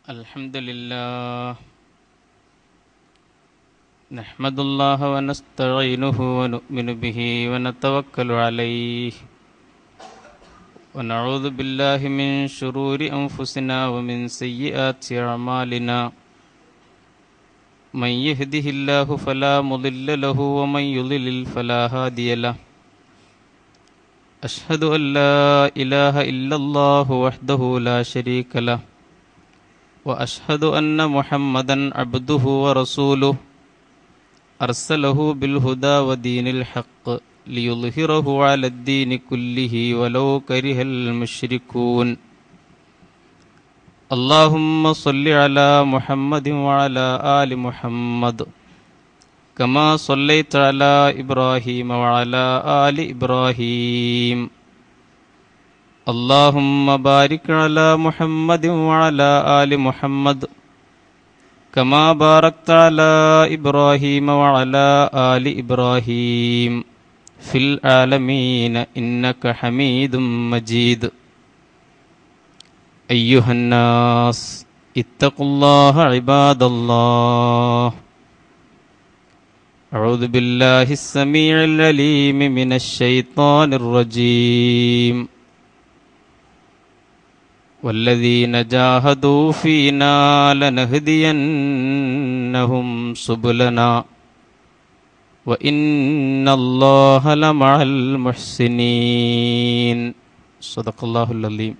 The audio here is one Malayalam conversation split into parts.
الحمد لله نحمد الله ونستعينه ونؤمن به ونتوكل عليه ونعوذ بالله من شرور أنفسنا ومن سيئات أعمالنا من يهده الله فلا مضل له ومن يضلل فلا هادي له أشهد أن لا إله إلا الله وحده لا شريك له وأشهد أن محمدا عبده ورسوله أرسله بالهدى ودين الحق ليظهره على الدين كله ولو كره المشركون اللهم صل على محمد وعلى آل محمد كما صليت على إبراهيم وعلى آل إبراهيم اللهم بارك على محمد وعلى آل محمد كما باركت على إبراهيم وعلى آل إبراهيم في العالمين إنك حميد مجيد أيها الناس اتقوا الله عباد الله أعوذ بالله السميع العليم من الشيطان الرجيم والذين جاهدوا فينا لنهدينهم سبلنا وإن الله لمع المحسنين صدق الله العظيم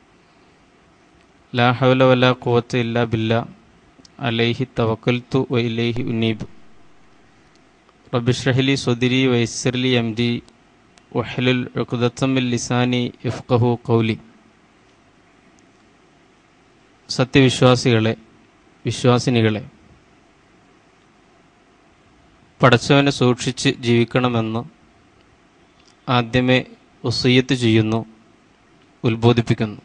لا حول ولا قوة إلا بالله عليه توكلت وإليه أنيب رب اشرح لي صدري ويسر لي أمري واحلل عقدة من لساني يفقه قولي സത്യവിശ്വാസികളെ വിശ്വാസിനികളെ പടച്ചവനെ സൂക്ഷിച്ച് ജീവിക്കണമെന്ന് ആദ്യമേ ഉസയ്യത്ത് ചെയ്യുന്നു ഉത്ബോധിപ്പിക്കുന്നു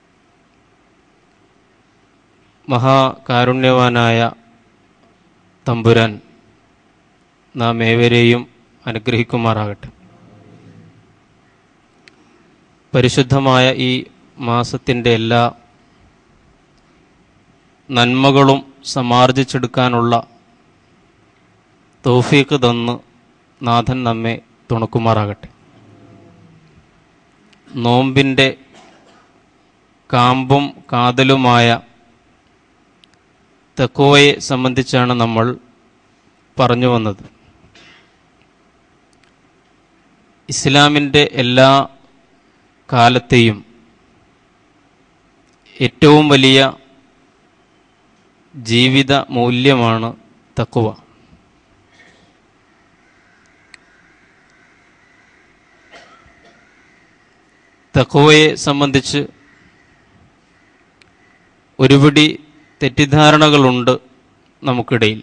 മഹാകാരുണ്യവാനായ തമ്പുരാൻ നാം ഏവരെയും അനുഗ്രഹിക്കുമാറാകട്ടെ പരിശുദ്ധമായ ഈ മാസത്തിൻ്റെ എല്ലാ നന്മകളും സമാർജിച്ചെടുക്കാനുള്ള തൗഫീക്ക് തന്ന് നാഥൻ നമ്മെ തുണക്കുമാറാകട്ടെ നോമ്പിൻ്റെ കാമ്പും കാതലുമായ തെക്കോയെ സംബന്ധിച്ചാണ് നമ്മൾ പറഞ്ഞു വന്നത് ഇസ്ലാമിൻ്റെ എല്ലാ കാലത്തെയും ഏറ്റവും വലിയ ജീവിത മൂല്യമാണ് തക്കുവ തക്കുവയെ സംബന്ധിച്ച് ഒരുപിടി തെറ്റിദ്ധാരണകളുണ്ട് നമുക്കിടയിൽ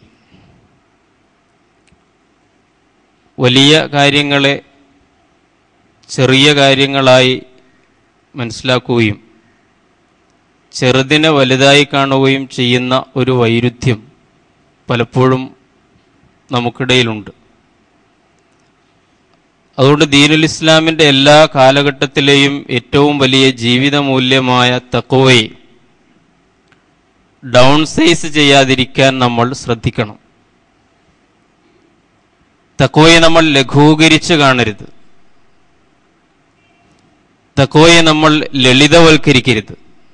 വലിയ കാര്യങ്ങളെ ചെറിയ കാര്യങ്ങളായി മനസ്സിലാക്കുകയും ചെറുതിനെ വലുതായി കാണുകയും ചെയ്യുന്ന ഒരു വൈരുദ്ധ്യം പലപ്പോഴും നമുക്കിടയിലുണ്ട് അതുകൊണ്ട് ദീനുൽ ഇസ്ലാമിൻ്റെ എല്ലാ കാലഘട്ടത്തിലെയും ഏറ്റവും വലിയ ജീവിത മൂല്യമായ തക്കവയെ ഡൗൺ സൈസ് ചെയ്യാതിരിക്കാൻ നമ്മൾ ശ്രദ്ധിക്കണം തക്കവയെ നമ്മൾ ലഘൂകരിച്ച് കാണരുത് തക്കവയെ നമ്മൾ ലളിതവൽക്കരിക്കരുത്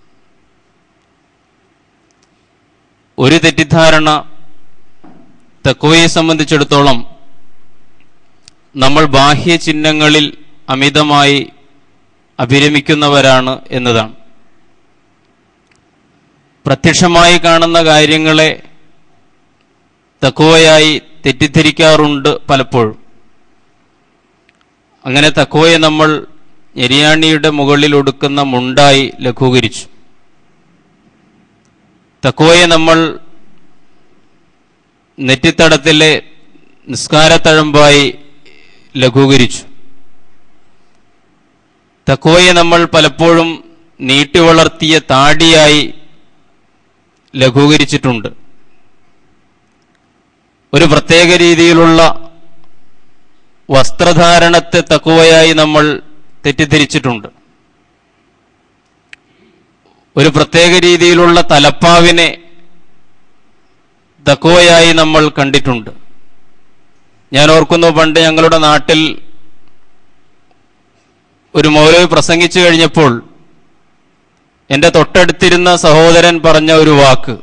ഒരു തെറ്റിദ്ധാരണ തക്കുവയെ സംബന്ധിച്ചിടത്തോളം നമ്മൾ ബാഹ്യ ചിഹ്നങ്ങളിൽ അമിതമായി അഭിരമിക്കുന്നവരാണ് എന്നതാണ് പ്രത്യക്ഷമായി കാണുന്ന കാര്യങ്ങളെ തക്കുവയായി തെറ്റിദ്ധരിക്കാറുണ്ട് പലപ്പോഴും അങ്ങനെ തക്കുവയെ നമ്മൾ ഞെരിയാണിയുടെ മുകളിൽ ഒടുക്കുന്ന മുണ്ടായി ലഘൂകരിച്ചു തക്കോയെ നമ്മൾ നെറ്റിത്തടത്തിലെ നിസ്കാരത്തഴമ്പായി ലഘൂകരിച്ചു തക്കോയെ നമ്മൾ പലപ്പോഴും നീട്ടി വളർത്തിയ താടിയായി ലഘൂകരിച്ചിട്ടുണ്ട് ഒരു പ്രത്യേക രീതിയിലുള്ള വസ്ത്രധാരണത്തെ തക്കുവയായി നമ്മൾ തെറ്റിദ്ധരിച്ചിട്ടുണ്ട് ഒരു പ്രത്യേക രീതിയിലുള്ള തലപ്പാവിനെ തക്കുവയായി നമ്മൾ കണ്ടിട്ടുണ്ട് ഞാൻ ഓർക്കുന്നു പണ്ട് ഞങ്ങളുടെ നാട്ടിൽ ഒരു മൗലവി പ്രസംഗിച്ചു കഴിഞ്ഞപ്പോൾ എൻ്റെ തൊട്ടടുത്തിരുന്ന സഹോദരൻ പറഞ്ഞ ഒരു വാക്ക്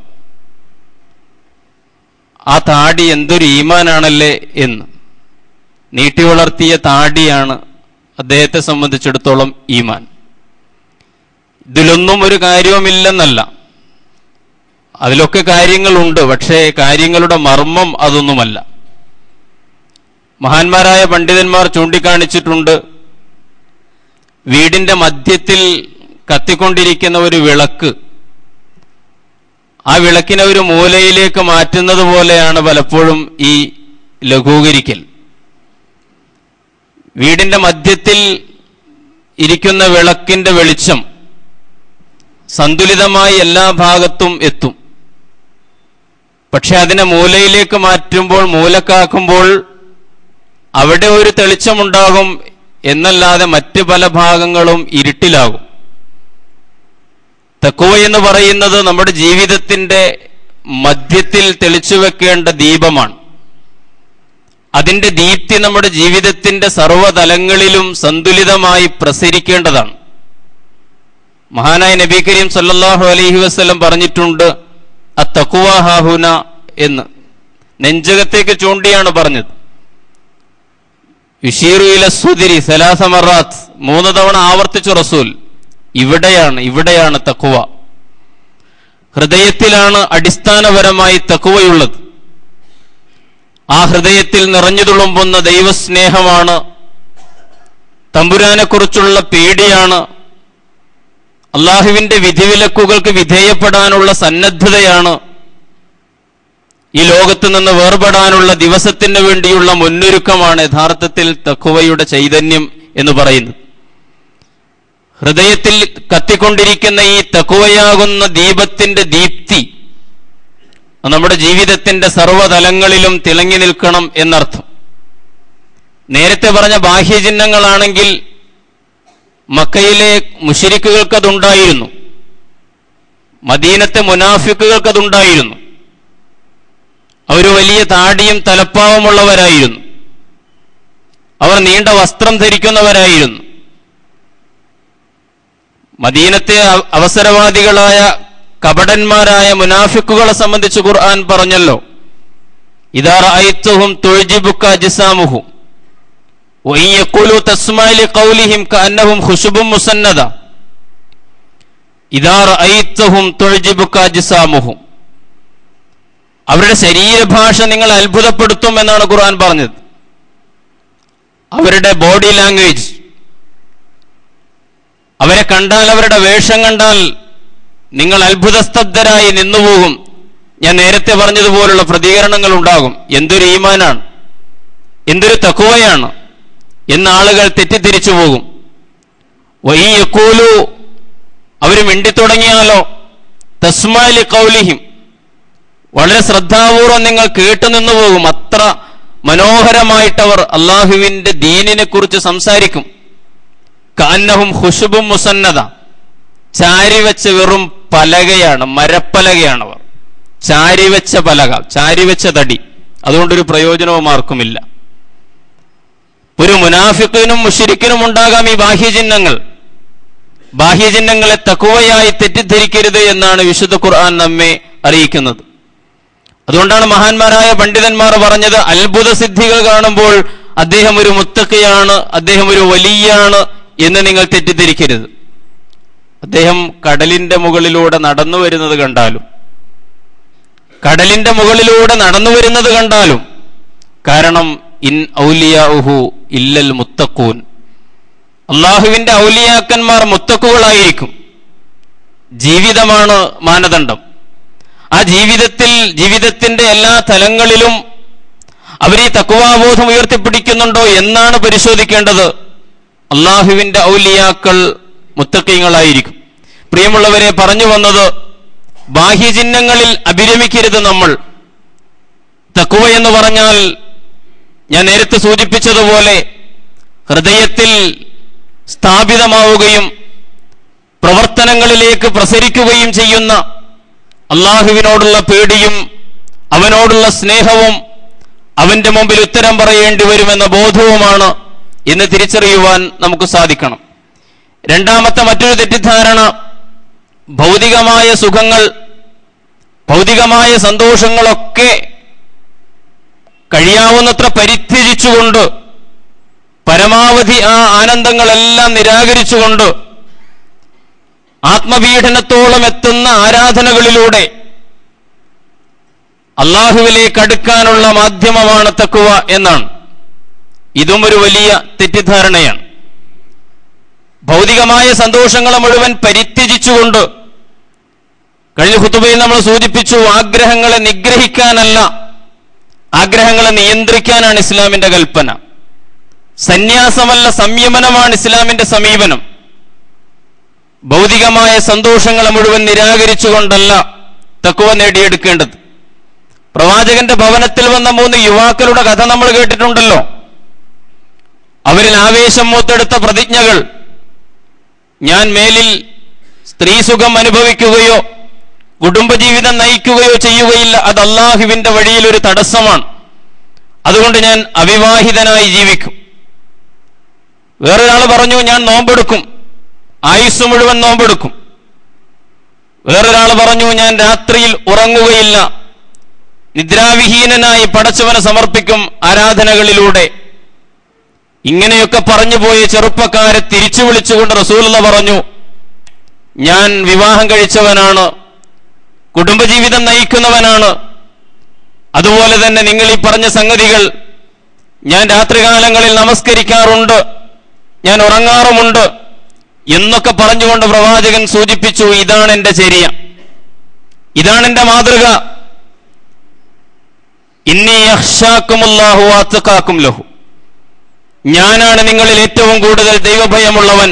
ആ താടി എന്തൊരു ഈമാനാണല്ലേ എന്ന് നീട്ടി വളർത്തിയ താടിയാണ് അദ്ദേഹത്തെ സംബന്ധിച്ചിടത്തോളം ഈമാൻ ഇതിലൊന്നും ഒരു കാര്യവുമില്ലെന്നല്ല അതിലൊക്കെ കാര്യങ്ങളുണ്ട് പക്ഷേ കാര്യങ്ങളുടെ മർമ്മം അതൊന്നുമല്ല മഹാന്മാരായ പണ്ഡിതന്മാർ ചൂണ്ടിക്കാണിച്ചിട്ടുണ്ട് വീടിന്റെ മധ്യത്തിൽ കത്തിക്കൊണ്ടിരിക്കുന്ന ഒരു വിളക്ക് ആ വിളക്കിനെ ഒരു മൂലയിലേക്ക് മാറ്റുന്നത് പോലെയാണ് പലപ്പോഴും ഈ ലഘൂകരിക്കൽ വീടിന്റെ മധ്യത്തിൽ ഇരിക്കുന്ന വിളക്കിന്റെ വെളിച്ചം സന്തുലിതമായി എല്ലാ ഭാഗത്തും എത്തും പക്ഷെ അതിനെ മൂലയിലേക്ക് മാറ്റുമ്പോൾ മൂലക്കാക്കുമ്പോൾ അവിടെ ഒരു തെളിച്ചമുണ്ടാകും എന്നല്ലാതെ മറ്റ് പല ഭാഗങ്ങളും ഇരുട്ടിലാകും തക്കുവ എന്ന് പറയുന്നത് നമ്മുടെ ജീവിതത്തിന്റെ മധ്യത്തിൽ തെളിച്ചു വെക്കേണ്ട ദീപമാണ് അതിന്റെ ദീപ്തി നമ്മുടെ ജീവിതത്തിന്റെ സർവ്വതലങ്ങളിലും സന്തുലിതമായി പ്രസരിക്കേണ്ടതാണ് മഹാനായ നബി കരീം സല്ലല്ലാഹു അലൈഹി വസല്ലം പറഞ്ഞിട്ടുണ്ട് അത്തക്കുവ ഹാഹുന എന്ന് നെഞ്ചകത്തേക്ക് ചൂണ്ടിയാണ് പറഞ്ഞത് യുഷീറു ഇല സുദിരി സലാസ മറാത്ത് മൂന്ന് തവണ ആവർത്തിച്ചു റസൂൽ ഇവിടെയാണ് ഇവിടെയാണ് തക്കുവ ഹൃദയത്തിലാണ് അടിസ്ഥാനപരമായി തക്കുവയുള്ളത് ആ ഹൃദയത്തിൽ നിറഞ്ഞു തുളുമ്പുന്ന ദൈവസ്നേഹമാണ് തമ്പുരാനെക്കുറിച്ചുള്ള പേടിയാണ് അള്ളാഹുവിന്റെ വിധിവിലക്കുകൾക്ക് വിധേയപ്പെടാനുള്ള സന്നദ്ധതയാണ് ഈ ലോകത്ത് നിന്ന് വേർപെടാനുള്ള ദിവസത്തിന് വേണ്ടിയുള്ള മുന്നൊരുക്കമാണ് യഥാർത്ഥത്തിൽ തക്കുവയുടെ ചൈതന്യം എന്ന് പറയുന്നത് ഹൃദയത്തിൽ കത്തിക്കൊണ്ടിരിക്കുന്ന ഈ തക്കുവയാകുന്ന ദീപത്തിന്റെ ദീപ്തി നമ്മുടെ ജീവിതത്തിന്റെ സർവ്വതലങ്ങളിലും തിളങ്ങി നിൽക്കണം എന്നർത്ഥം നേരത്തെ പറഞ്ഞ ബാഹ്യചിഹ്നങ്ങളാണെങ്കിൽ മക്കയിലെ മുഷിരിക്കുകൾക്കതുണ്ടായിരുന്നു മദീനത്തെ മുനാഫിക്കുകൾക്കതുണ്ടായിരുന്നു അവർ വലിയ താടിയും തലപ്പാവുമുള്ളവരായിരുന്നു അവർ നീണ്ട വസ്ത്രം ധരിക്കുന്നവരായിരുന്നു മദീനത്തെ അ- അവസരവാദികളായ കപടന്മാരായ മുനാഫിക്കുകളെ സംബന്ധിച്ച് ഖുർആൻ പറഞ്ഞല്ലോ ഇതാ റഅയ്തുഹും തുഅ്ജിബുക അജ്സാമുഹും وإن يقولوا تسمع لقولهم كأنهم خشب مسندة إذا رأيتهم تعجبك أجسامهم അവരുടെ ശരീരഭാഷ നിങ്ങൾ അത്ഭുതപ്പെടുത്തും എന്നാണ് ഖുർആൻ പറഞ്ഞത് അവരുടെ ബോഡി ലാംഗ്വേജ് അവരെ കണ്ടാൽ അവരുടെ വേഷം കണ്ടാൽ നിങ്ങൾ അത്ഭുതസ്തബ്ധരായി നിന്നുപോകും ഞാൻ നേരത്തെ പറഞ്ഞതുപോലുള്ള പ്രതികരണങ്ങൾ ഉണ്ടാകും എന്തൊരു ഈമാനാണ് എന്തൊരു തക്കുവയാണ് എന്ന് ആളുകൾ തെറ്റിദ്ധരിച്ചു പോകും വയ്യക്കൂലു അവർ മിണ്ടിത്തുടങ്ങിയാലോ തസ്മാലി കൗലിഹിം വളരെ ശ്രദ്ധാപൂർവം നിങ്ങൾ കേട്ടു നിന്നു പോകും അത്ര മനോഹരമായിട്ടവർ അള്ളാഹുവിന്റെ ദീനിനെ കുറിച്ച് സംസാരിക്കും കാന്നഹും ഹുഷുബും മുസന്നത ചാരിവെച്ച വെറും പലകയാണ് മരപ്പലകയാണവർ ചാരിവെച്ച പലക ചാരിവെച്ച തടി അതുകൊണ്ടൊരു പ്രയോജനവും ആർക്കുമില്ല ഒരു മുനാഫിക്കിനും മുഷിരിക്കിനും ഉണ്ടാകാം ഈ ബാഹ്യചിഹ്നങ്ങൾ ബാഹ്യചിഹ്നങ്ങളെ തക്കുവയായി തെറ്റിദ്ധരിക്കരുത് എന്നാണ് വിശുദ്ധ ഖുർആൻ നമ്മെ അറിയിക്കുന്നത് അതുകൊണ്ടാണ് മഹാന്മാരായ പണ്ഡിതന്മാർ പറഞ്ഞത് അത്ഭുത സിദ്ധികൾ കാണുമ്പോൾ അദ്ദേഹം ഒരു മുത്തക്കയാണ് അദ്ദേഹം ഒരു വലിയാണ് എന്ന് നിങ്ങൾ തെറ്റിദ്ധരിക്കരുത് അദ്ദേഹം കടലിന്റെ മുകളിലൂടെ നടന്നു വരുന്നത് കണ്ടാലും കടലിന്റെ മുകളിലൂടെ നടന്നു വരുന്നത് കണ്ടാലും കാരണം ഇൻ ഔലിയാഹു ഇല്ലൽ മുത്തക്കൂൻ അള്ളാഹുവിന്റെ ഔലിയാക്കന്മാർ മുത്തക്കുകളായിരിക്കും ജീവിതമാണ് മാനദണ്ഡം ആ ജീവിതത്തിൽ ജീവിതത്തിന്റെ എല്ലാ തലങ്ങളിലും അവർ ഈ തക്കുവാബോധം ഉയർത്തിപ്പിടിക്കുന്നുണ്ടോ എന്നാണ് പരിശോധിക്കേണ്ടത് അള്ളാഹുവിന്റെ ഔലിയാക്കൾ മുത്തക്കീങ്ങളായിരിക്കും പ്രിയമുള്ളവരെ പറഞ്ഞു വന്നത് ബാഹ്യചിഹ്നങ്ങളിൽ അഭിരമിക്കരുത് നമ്മൾ തക്കുവ എന്ന് പറഞ്ഞാൽ ഞാൻ നേരത്തെ സൂചിപ്പിച്ചതുപോലെ ഹൃദയത്തിൽ സ്ഥാപിതമാവുകയും പ്രവർത്തനങ്ങളിലേക്ക് പ്രസരിക്കുകയും ചെയ്യുന്ന അള്ളാഹുവിനോടുള്ള പേടിയും അവനോടുള്ള സ്നേഹവും അവന്റെ മുമ്പിൽ ഉത്തരം പറയേണ്ടി വരുമെന്ന ബോധവുമാണ് എന്ന് തിരിച്ചറിയുവാൻ നമുക്ക് സാധിക്കണം രണ്ടാമത്തെ മറ്റൊരു തെറ്റിദ്ധാരണ ഭൗതികമായ സുഖങ്ങൾ ഭൗതികമായ സന്തോഷങ്ങളൊക്കെ കഴിയാവുന്നത്ര പരിത്യജിച്ചുകൊണ്ട് പരമാവധി ആ ആനന്ദങ്ങളെല്ലാം നിരാകരിച്ചുകൊണ്ട് ആത്മപീഡനത്തോളം എത്തുന്ന ആരാധനകളിലൂടെ അള്ളാഹുവിലേക്ക് അടുക്കാനുള്ള മാധ്യമമാണ് തക്കുവ എന്നാണ് ഇതും ഒരു വലിയ തെറ്റിദ്ധാരണയാണ് ഭൗതികമായ സന്തോഷങ്ങളെ മുഴുവൻ പരിത്യജിച്ചുകൊണ്ട് കഴിഞ്ഞ ഹുത്തുബയിൽ നമ്മൾ സൂചിപ്പിച്ചു ആഗ്രഹങ്ങളെ നിഗ്രഹിക്കാനല്ല ആഗ്രഹങ്ങളെ നിയന്ത്രിക്കാനാണ് ഇസ്ലാമിന്റെ കൽപ്പന സന്യാസമല്ല സംയമനമാണ് ഇസ്ലാമിന്റെ സമീപനം ഭൗതികമായ സന്തോഷങ്ങളെ മുഴുവൻ നിരാകരിച്ചുകൊണ്ടല്ല തക്കുവ നേടിയെടുക്കേണ്ടത് പ്രവാചകന്റെ ഭവനത്തിൽ വന്ന മൂന്ന് യുവാക്കളുടെ കഥ നമ്മൾ കേട്ടിട്ടുണ്ടല്ലോ അവരിൽ ആവേശം മൂത്തെടുത്ത പ്രതിജ്ഞകൾ ഞാൻ മേലിൽ സ്ത്രീസുഖം അനുഭവിക്കുകയോ കുടുംബജീവിതം നയിക്കുകയോ ചെയ്യുകയില്ല അത് അള്ളാഹുവിന്റെ വഴിയിൽ ഒരു തടസ്സമാണ് അതുകൊണ്ട് ഞാൻ അവിവാഹിതനായി ജീവിക്കും വേറൊരാൾ പറഞ്ഞു ഞാൻ നോമ്പെടുക്കും ആയുസ് മുഴുവൻ നോമ്പെടുക്കും വേറൊരാൾ പറഞ്ഞു ഞാൻ രാത്രിയിൽ ഉറങ്ങുകയില്ല നിദ്രാവിഹീനനായി പടച്ചവനെ സമർപ്പിക്കും ആരാധനകളിലൂടെ ഇങ്ങനെയൊക്കെ പറഞ്ഞു പോയ ചെറുപ്പക്കാരെ തിരിച്ചു വിളിച്ചുകൊണ്ട് റസൂലുള്ള പറഞ്ഞു ഞാൻ വിവാഹം കഴിച്ചവനാണ് കുടുംബജീവിതം നയിക്കുന്നവനാണ് അതുപോലെ തന്നെ നിങ്ങൾ ഈ പറഞ്ഞ സംഗതികൾ ഞാൻ രാത്രികാലങ്ങളിൽ നമസ്കരിക്കാറുണ്ട് ഞാൻ ഉറങ്ങാറുമുണ്ട് എന്നൊക്കെ പറഞ്ഞുകൊണ്ട് പ്രവാചകൻ സൂചിപ്പിച്ചു ഇതാണ് എന്റെ ചര്യ ഇതാണ് എന്റെ മാതൃക ഇന്നി അഹ്ഷാക്കുമുല്ലാഹു അത്തക്കാക്കും ലഹു ഞാനാണ് നിങ്ങളിൽ ഏറ്റവും കൂടുതൽ ദൈവഭയമുള്ളവൻ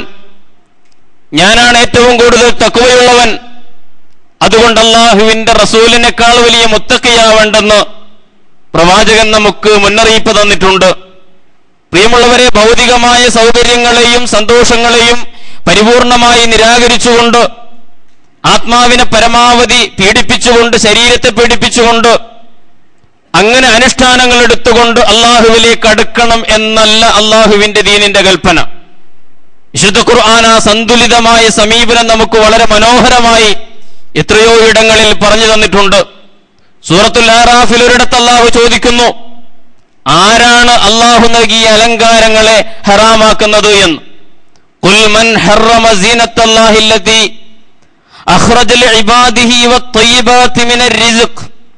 ഞാനാണ് ഏറ്റവും കൂടുതൽ തക്കുവയുള്ളവൻ അതുകൊണ്ട് അള്ളാഹുവിന്റെ റസൂലിനേക്കാൾ വലിയ മുത്തക്കയാവേണ്ടെന്ന് പ്രവാചകൻ നമുക്ക് മുന്നറിയിപ്പ് തന്നിട്ടുണ്ട് പ്രിയമുള്ളവരെ ഭൗതികമായ സൗകര്യങ്ങളെയും സന്തോഷങ്ങളെയും പരിപൂർണമായി നിരാകരിച്ചുകൊണ്ട് ആത്മാവിനെ പരമാവധി പീഡിപ്പിച്ചുകൊണ്ട് ശരീരത്തെ പീഡിപ്പിച്ചുകൊണ്ട് അങ്ങനെ അനുഷ്ഠാനങ്ങൾ എടുത്തുകൊണ്ട് അള്ളാഹുവിലേക്ക് അടുക്കണം എന്നല്ല അള്ളാഹുവിന്റെ ദീനിന്റെ കൽപ്പന വിശുദ്ധ ഖുർആൻ ആ സന്തുലിതമായ സമീപനം നമുക്ക് വളരെ മനോഹരമായി എത്രയോ ഇടങ്ങളിൽ പറഞ്ഞു തന്നിട്ടുണ്ട് സൂറത്തുൽ ആറാഫിൽ ഒരിടത്ത് അള്ളാഹു ചോദിക്കുന്നു ആരാണ് അള്ളാഹു നൽകിയ അലങ്കാരങ്ങളെ ഹറാമാക്കുന്നത് എന്ന് قل من حرم زينة الله التي أخرج لعباده والطيبات من الرزق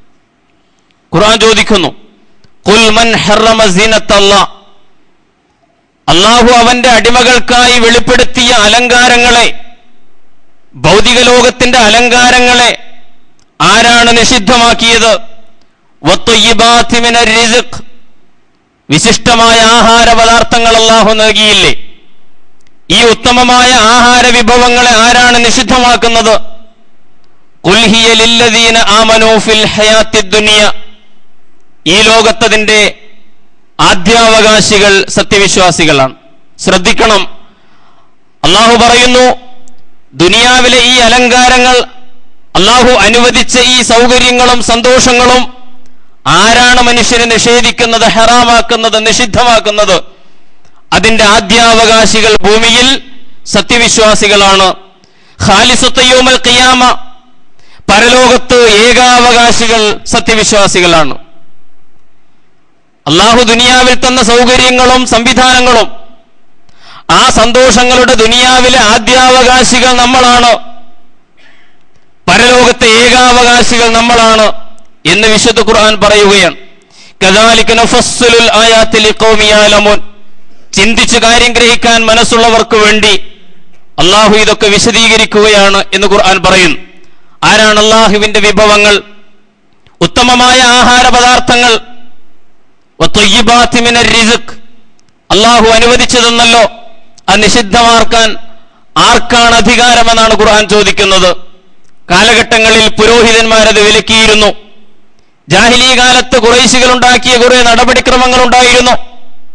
ഖുർആൻ ചോദിക്കുന്നു കുൽ മൻ ഹറമ സീനത്തല്ലാ അള്ളാഹു അവന്റെ അടിമകൾക്കായി വെളിപ്പെടുത്തിയ അലങ്കാരങ്ങളെ ഭൗതിക ലോകത്തിന്റെ അലങ്കാരങ്ങളെ ആരാണ് നിഷിദ്ധമാക്കിയത് വത്തൊയ്യിബാത്തി മിനർ റിസ്ഖ്. വിശിഷ്ടമായ ആഹാര പദാർത്ഥങ്ങൾ അള്ളാഹു നൽകിയില്ലേ ഈ ഉത്തമമായ ആഹാര വിഭവങ്ങളെ ആരാണ് നിഷിദ്ധമാക്കുന്നത് ഖുൽ ഹിയ ലില്ലദീന ആമനൂ ഫിൽ ഹയാത്തി ദുനിയ ഈ ലോകത്തതിന്റെ ആദ്യാവകാശികൾ സത്യവിശ്വാസികളാണ് ശ്രദ്ധിക്കണം അള്ളാഹു പറയുന്നു ദുനിയാവിലെ ഈ അലങ്കാരങ്ങൾ അള്ളാഹു അനുവദിച്ച ഈ സൗകര്യങ്ങളും സന്തോഷങ്ങളും ആരാണ് മനുഷ്യനെ നിഷേധിക്കുന്നത് ഹറാമാക്കുന്നത് നിഷിദ്ധമാക്കുന്നത് അതിന്റെ ആദ്യാവകാശികൾ ഭൂമിയിൽ സത്യവിശ്വാസികളാണ് ഖാലിസുത്തയ്യോമൽ ഖിയാമ പരലോകത്ത് ഏകാവകാശികൾ സത്യവിശ്വാസികളാണ് അള്ളാഹു ദുനിയാവിൽ തന്ന സൗകര്യങ്ങളും സംവിധാനങ്ങളും ആ സന്തോഷങ്ങളുടെ ദുനിയാവിലെ ആദ്യാവകാശികൾ നമ്മളാണ് പരലോകത്തെ ഏകാവകാശികൾ നമ്മളാണ് എന്ന് വിശുദ്ധ ഖുർആൻ പറയുകയാണ് കദാലിക നഫസ്സുലുൽ ആയാത്തി ലിഖൗമി യഅലമൂൻ ചിന്തിച്ച് കാര്യം ഗ്രഹിക്കാൻ മനസ്സുള്ളവർക്ക് വേണ്ടി അള്ളാഹു ഇതൊക്കെ വിശദീകരിക്കുകയാണ് എന്ന് ഖുർആൻ പറയുന്നു ആരാണ് അള്ളാഹുവിന്റെ വിഭവങ്ങൾ ഉത്തമമായ ആഹാര പദാർത്ഥങ്ങൾ വത്തൊയ്യിബാത്തി മിനർ റിസ്ഖ് അള്ളാഹു അനുവദിച്ചതെന്നല്ലോ അത് നിഷിദ്ധമാക്കാൻ ആർക്കാണ് അധികാരമെന്നാണ് ഖുർആൻ ചോദിക്കുന്നത് കാലഘട്ടങ്ങളിൽ പുരോഹിതന്മാരത് വിലക്കിയിരുന്നു ജാഹിലീ കാലത്ത് കുറേശികൾ ഉണ്ടാക്കിയ കുറെ നടപടിക്രമങ്ങൾ ഉണ്ടായിരുന്നു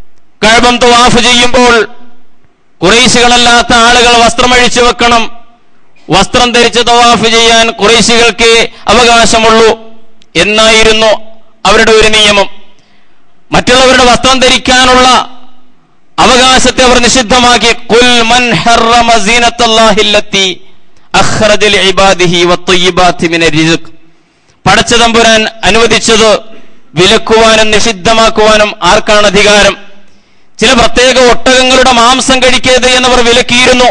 കഴബം തുവാഫ് ചെയ്യുമ്പോൾ കുറേശികളല്ലാത്ത ആളുകൾ വസ്ത്രമഴിച്ചു വെക്കണം വസ്ത്രം ധരിച്ച് തവാഫ് ചെയ്യാൻ കുറേശികൾക്ക് അവകാശമുള്ളൂ എന്നായിരുന്നു അവരുടെ ഒരു നിയമം മറ്റുള്ളവരുടെ വസ്ത്രം ധരിക്കാനുള്ള അവകാശത്തെ അവർ നിഷിദ്ധമാക്കി കുൽ മൻ ഹറമ സീനത്തല്ലാഹില്ലത്തി അഖ്റജ ലിഇബാദിഹി വത്വയ്യിബാത്തി മിന റിസ്ക് പടച്ച തമ്പുരാൻ അനുവദിച്ചത് വിലക്കുവാനും നിഷിദ്ധമാക്കുവാനും ആർക്കാണ് അധികാരം ചില പ്രത്യേക ഒട്ടകങ്ങളുടെ മാംസം കഴിക്കരുത് എന്നവർ വിലക്കിയിരുന്നു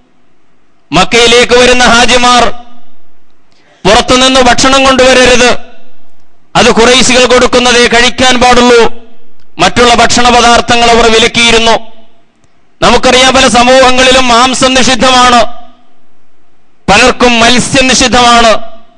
മക്കയിലേക്ക് വരുന്ന ഹാജിമാർ പുറത്തുനിന്ന് ഭക്ഷണം കൊണ്ടുവരരുത് അത് കുറേശികൾ കൊടുക്കുന്നതേ കഴിക്കാൻ പാടുള്ളൂ മറ്റുള്ള ഭക്ഷണ പദാർത്ഥങ്ങൾ അവർ വിലക്കിയിരുന്നു നമുക്കറിയാം പല സമൂഹങ്ങളിലും മാംസം നിഷിദ്ധമാണ് പലർക്കും മത്സ്യം നിഷിദ്ധമാണ്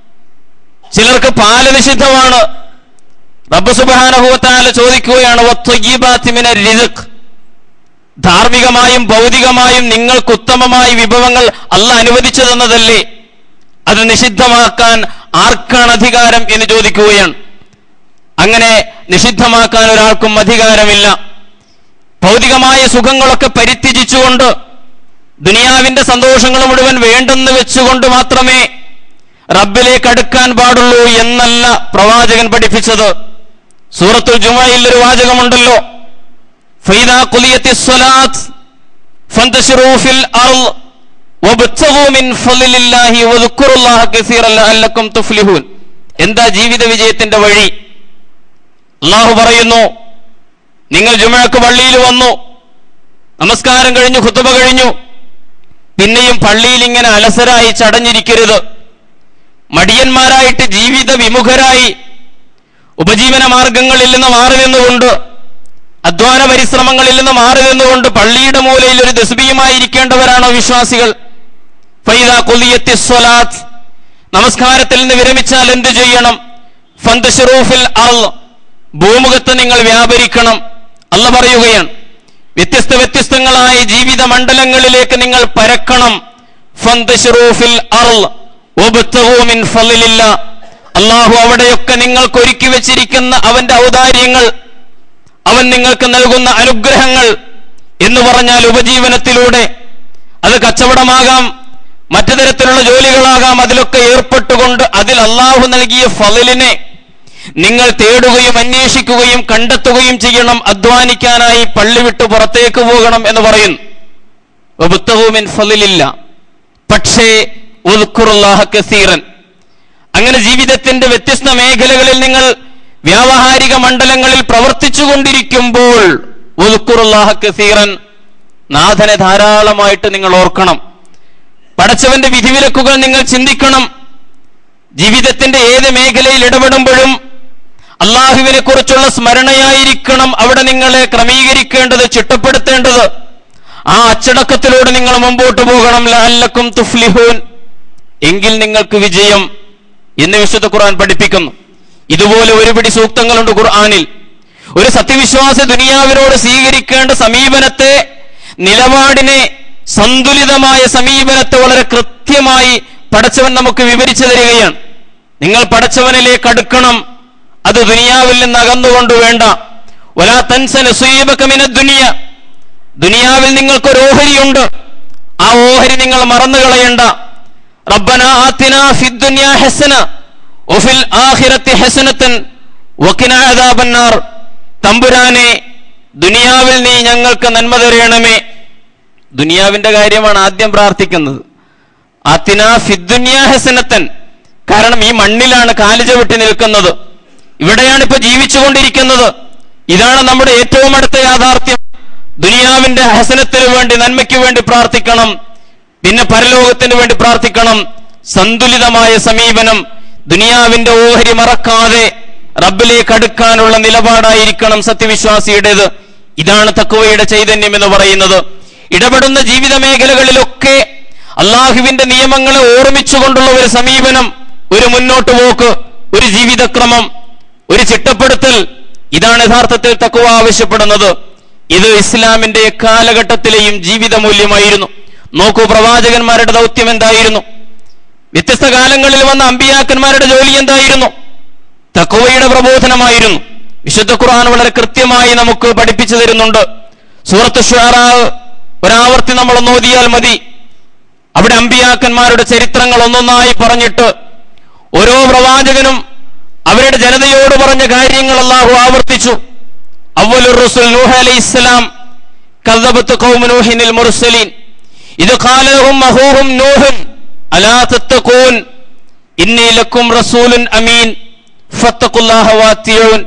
ചിലർക്ക് പാല് നിഷിദ്ധമാണ് റബ്ബ് സുബാനഹുവത്താല ചോദിക്കുകയാണ് വത്വയ്യിബാത്തി മിന റിസ്ക് ധാർമ്മികമായും ഭൗതികമായും നിങ്ങൾക്ക് ഉത്തമമായ വിഭവങ്ങൾ അല്ല അനുവദിച്ചു തന്നതല്ലേ അത് നിഷിദ്ധമാക്കാൻ ആർക്കാണ് അധികാരം എന്ന് ചോദിക്കുകയാണ് അങ്ങനെ നിഷിദ്ധമാക്കാൻ ഒരാൾക്കും അധികാരമില്ല ഭൗതികമായ സുഖങ്ങളൊക്കെ പരിത്യജിച്ചുകൊണ്ട് ദുനിയാവിന്റെ സന്തോഷങ്ങൾ മുഴുവൻ വേണ്ടെന്ന് വെച്ചുകൊണ്ട് മാത്രമേ റബ്ബിലേക്ക് അടുക്കാൻ പാടുള്ളൂ എന്നല്ല പ്രവാചകൻ പഠിപ്പിച്ചത് സൂറത്തുൽ ജുമയിൽ ഒരു വാചകമുണ്ടല്ലോ ഫൈദാ ഖുലിയത്തി സ്വലാത്ത് ഫന്തശിറൂ ഫിൽ അർള് വബ്തഗൂ മിൻ ഫളിലില്ലാഹി വദ്കുറുല്ലാഹ കസീറൻ ലഅല്ലക്കും തുഫ്ലിഹൂൻ എന്താ ജീവിത വിജയത്തിന്റെ വഴി അള്ളാഹു പറയുന്നു നിങ്ങൾ ജുമഴക്ക് പള്ളിയിൽ വന്നു നമസ്കാരം കഴിഞ്ഞു ഖുത്തുബ കഴിഞ്ഞു പിന്നെയും പള്ളിയിൽ ഇങ്ങനെ അലസരായി ചടഞ്ഞിരിക്കരുത് മടിയന്മാരായിട്ട് ജീവിത വിമുഖരായി ഉപജീവന മാർഗങ്ങളിൽ നിന്ന് മാറി നിന്നുകൊണ്ട് അധ്വാന പരിശ്രമങ്ങളിൽ നിന്ന് മാറി നിന്നുകൊണ്ട് പള്ളിയുടെ മൂലയിൽ ഒരു ദസ്ബിയുമായിരിക്കേണ്ടവരാണോ വിശ്വാസികൾ ഫൈദ കുലിയത്തി സ്വലാത്ത് നമസ്കാരത്തിൽ നിന്ന് വിരമിച്ചാൽ എന്ത് ചെയ്യണം ഫന്തഷറൂഫിൽ അൽ ഭൂമുഖത്ത് നിങ്ങൾ വ്യാപരിക്കണം അല്ല പറയുകയാണ് വ്യത്യസ്ത വ്യത്യസ്തങ്ങളായ ജീവിത മണ്ഡലങ്ങളിലേക്ക് നിങ്ങൾ പരക്കണം ഫന്തഷറൂഫിൽ അൽ മിൻ ഫളിലില്ല അള്ളാഹു അവിടെയൊക്കെ നിങ്ങൾക്ക് ഒരുക്കി വെച്ചിരിക്കുന്ന അവന്റെ ഔദാര്യങ്ങൾ അവൻ നിങ്ങൾക്ക് നൽകുന്ന അനുഗ്രഹങ്ങൾ എന്ന് പറഞ്ഞാൽ ഉപജീവനത്തിലൂടെ അത് കച്ചവടമാകാം മറ്റു തരത്തിലുള്ള ജോലികളാകാം അതിലൊക്കെ ഏർപ്പെട്ടുകൊണ്ട് അതിൽ അള്ളാഹു നൽകിയ ഫലിനെ നിങ്ങൾ തേടുകയും അന്വേഷിക്കുകയും കണ്ടെത്തുകയും ചെയ്യണം അധ്വാനിക്കാനായി പള്ളി വിട്ട് പുറത്തേക്ക് പോകണം എന്ന് പറയുന്നു ബുത്തവുമിൻ ഫലിലില്ല പക്ഷേ ഉൽക്കുറുല്ലാഹ കസീറൻ അങ്ങനെ ജീവിതത്തിന്റെ വ്യത്യസ്ത മേഖലകളിൽ നിങ്ങൾ വ്യാവഹാരിക മണ്ഡലങ്ങളിൽ പ്രവർത്തിച്ചു കൊണ്ടിരിക്കുമ്പോൾ ഉൽക്കുറുല്ലാഹ കസീറൻ നാഥനെ ധാരാളമായിട്ട് നിങ്ങൾ ഓർക്കണം പടച്ചവന്റെ വിധിവിലക്കുകൾ നിങ്ങൾ ചിന്തിക്കണം ജീവിതത്തിന്റെ ഏത് മേഖലയിൽ ഇടപെടുമ്പോഴും അള്ളാഹുവിനെ കുറിച്ചുള്ള സ്മരണയായിരിക്കണം അവിടെ നിങ്ങളെ ക്രമീകരിക്കേണ്ടത് ചിട്ടപ്പെടുത്തേണ്ടത് ആ അച്ചടക്കത്തിലൂടെ നിങ്ങൾ മുമ്പോട്ട് പോകണം ലഅല്ലക്കും തുഫ്ലിഹൂൻ എങ്കിൽ നിങ്ങൾക്ക് വിജയം എന്ന് വിശുദ്ധ ഖുർആൻ പഠിപ്പിക്കുന്നു ഇതുപോലെ ഒരുപിടി സൂക്തങ്ങളുണ്ട് ഖുർആനിൽ ഒരു സത്യവിശ്വാസ ദുനിയാവിനോട് സ്വീകരിക്കേണ്ട സമീപനത്തെ നിലപാടിനെ സന്തുലിതമായ സമീപനത്തെ വളരെ കൃത്യമായി പടച്ചവൻ നമുക്ക് വിവരിച്ചു തരികയാണ് നിങ്ങൾ പടച്ചവനിലേക്ക് അടുക്കണം അത് ദുനിയാവിൽ നിന്ന് അകന്നുകൊണ്ട് വേണ്ട ഒലാ തൻസന സുയീബക്കമിന ദുനിയ ദുനിയാവിൽ നിങ്ങൾക്കൊരു ഓഹരിയുണ്ട് ആ ഓഹരി നിങ്ങൾ മറന്നു കളയണ്ട റബ്ബന ആത്തിന ഫിദ്ദുനിയ ഹസന ഒഫിൽ ആഖിറത്തി ഹസനത്തൻ വക്കിന അദാബന്നാർ തമ്പുരാനെ ദുനിയാവിൽ നീ ഞങ്ങൾക്ക് നന്മ തരയണമേ ദുനിയാവിന്റെ കാര്യമാണ് ആദ്യം പ്രാർത്ഥിക്കുന്നത് ആത്തിന ഫിദ്ദുനിയ ഹസനത്തൻ കാരണം ഈ മണ്ണിലാണ് കാല് ചവിട്ടി നിൽക്കുന്നത് ഇവിടെയാണ് ഇപ്പൊ ജീവിച്ചുകൊണ്ടിരിക്കുന്നത് ഇതാണ് നമ്മുടെ ഏറ്റവും അടുത്ത യാഥാർത്ഥ്യം ദുനിയാവിന്റെ ഹസനത്തിന് വേണ്ടി നന്മയ്ക്ക് വേണ്ടി പ്രാർത്ഥിക്കണം പിന്നെ പരലോകത്തിന് വേണ്ടി പ്രാർത്ഥിക്കണം സന്തുലിതമായ സമീപനം ദുനിയാവിന്റെ ഓഹരി മറക്കാതെ റബ്ബിലേക്ക് അടുക്കാനുള്ള നിലപാടായിരിക്കണം സത്യവിശ്വാസിയുടേത് ഇതാണ് തക്കുവയുടെ ചൈതന്യം എന്ന് പറയുന്നത് ഇടപെടുന്ന ജീവിത മേഖലകളിലൊക്കെ അള്ളാഹുവിന്റെ നിയമങ്ങളെ ഓർമ്മിച്ചുകൊണ്ടുള്ള ഒരു സമീപനം ഒരു മുന്നോട്ട് പോക്ക് ഒരു ജീവിതക്രമം ഒരു ചിട്ടപ്പെടുത്തൽ ഇതാണ് യഥാർത്ഥത്തിൽ തക്കുവ ആവശ്യപ്പെടുന്നത് ഇത് ഇസ്ലാമിന്റെ കാലഘട്ടത്തിലെയും ജീവിത മൂല്യമായിരുന്നു നോക്കൂ പ്രവാചകന്മാരുടെ ദൗത്യം എന്തായിരുന്നു വ്യത്യസ്ത കാലങ്ങളിൽ വന്ന അമ്പിയാക്കന്മാരുടെ ജോലി എന്തായിരുന്നു തക്കുവയുടെ പ്രബോധനമായിരുന്നു വിശുദ്ധ ഖുർആൻ വളരെ കൃത്യമായി നമുക്ക് പഠിപ്പിച്ചു തരുന്നുണ്ട് സൂറത്ത് ഷുറാ ഒരാവർത്തി നമ്മൾ നോദിയാൽ മതി അവിടെ അമ്പിയാക്കന്മാരുടെ ചരിത്രങ്ങൾ ഒന്നൊന്നായി പറഞ്ഞിട്ട് ഓരോ പ്രവാചകനും അവരുടെ ജനതയോട് പറഞ്ഞ കാര്യങ്ങൾ അള്ളാഹു ആവർത്തിച്ചു അവലുർ റസൂൽ നൂഹ് അലൈഹിസ്സലാം കذبت قوم نوح المرسلين إذ قال لهم أخوهم نوح ألا تتقون إني لكم رسول أمين فاتقوا الله واتقون